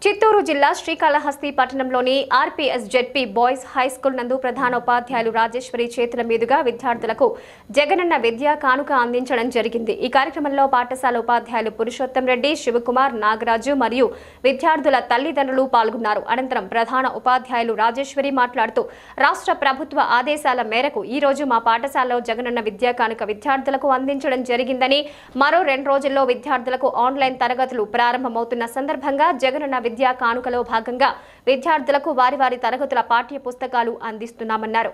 చిత్తూరు జిల్లా శ్రీకాళహస్తి పట్టణంలోని RPS ZP boys high school నందు ప్రధాన ఉపాధ్యాయులు రాజేశ్వరి చేతుల మీదుగా విద్యార్థులకు జగనన్న విద్యా కానుక అందించడం జరిగింది ఈ కార్యక్రమంలో పాఠశాల ఉపాధ్యాయులు పురుషోత్తం రెడ్డి శివకుమార్ నాగరాజు మరియు విద్యార్థుల తల్లిదండ్రులు పాల్గొన్నారు అనంతరం ప్రధాన ఉపాధ్యాయులు రాజేశ్వరి మాట్లాడుతూ రాష్ట్ర ప్రభుత్వ ఆదేశాల మేరకు ఈ రోజు మా పాఠశాలలో జగనన్న విద్యా కానుక విద్యార్థులకు అందించడం జరిగిందని మరో రెండు రోజుల్లో విద్యార్థులకు ఆన్లైన్ తరగతులు ప్రారంభమవుతున్న సందర్భంగా జగనన్న విద్యా కానుకలో భాగంగా విద్యార్థులకు వారి వారి తరగతుల పాఠ్య పుస్తకాలు అందిస్తున్నామన్నారు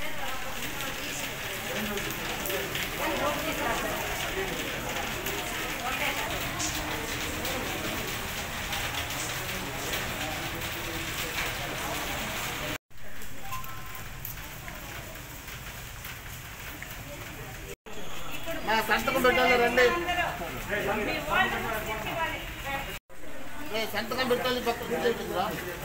మా సంతకం పెట్టాలి రండి ఏ, సంతకం పెట్టాలి పక్కన కూర్చోబెట్టిందిరా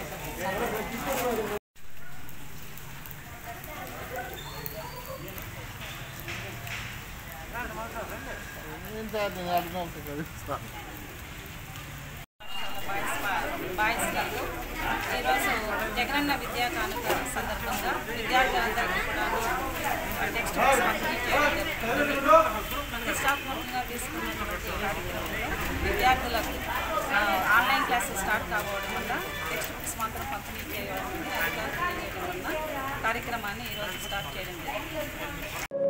ఏం సార్ నేను అర్థం అవుతుంది బాయ్స్ కాదు ఈరోజు జగనన్న విద్యా కానుక సందర్భంగా విద్యార్థులందరికీ కూడా టెక్స్ట్ బుక్స్ పంపిణీ చేయడం జరుగుతుంది. ప్రతిష్టాత్మకంగా తీసుకున్నటువంటి ఈ కార్యక్రమంలో విద్యార్థులకు ఆ, ఆన్లైన్ క్లాసెస్ స్టార్ట్ కావడం వల్ల టెక్స్ట్ బుక్స్ మాత్రం పంపిణీ చేయడం అధికారులు తెలియజేయడం వల్ల కార్యక్రమాన్ని ఈరోజు స్టార్ట్ చేయడం జరిగింది